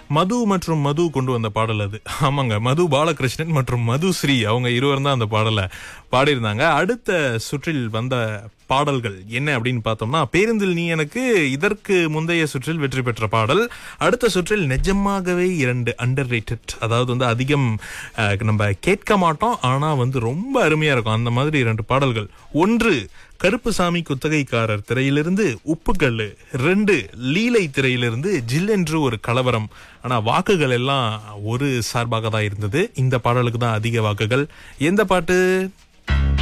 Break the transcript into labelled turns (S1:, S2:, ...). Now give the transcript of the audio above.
S1: மது மற்றும் மது கொண்டு வந்த பாடல் அது ஆமாங்க மது பாலகிருஷ்ணன் மற்றும் மது ஸ்ரீ அவங்க இருவரும் தான் அந்த பாடலை பாடியிருந்தாங்க அடுத்த சுற்றில் வந்த பாடல்கள் என்ன அப்படின்னு பார்த்தோம்னா பேருந்தில் நீ எனக்கு இதற்கு முந்தைய சுற்றில் வெற்றி பெற்ற பாடல் அடுத்த சுற்றில் நிஜமாகவே இரண்டு அண்டர் அதாவது வந்து அதிகம் அஹ், நம்ம கேட்க மாட்டோம் ஆனா வந்து ரொம்ப அருமையா இருக்கும் அந்த மாதிரி இரண்டு பாடல்கள் ஒன்று கருப்புசாமி குத்தகைக்காரர் திரையிலிருந்து உப்புக்கல்லு ரெண்டு லீலை திரையிலிருந்து ஜில் என்று ஒரு கலவரம் ஆனா வாக்குகள் எல்லாம் ஒரு சார்பாக தான் இருந்தது இந்த பாடலுக்கு தான் அதிக வாக்குகள் எந்த பாட்டு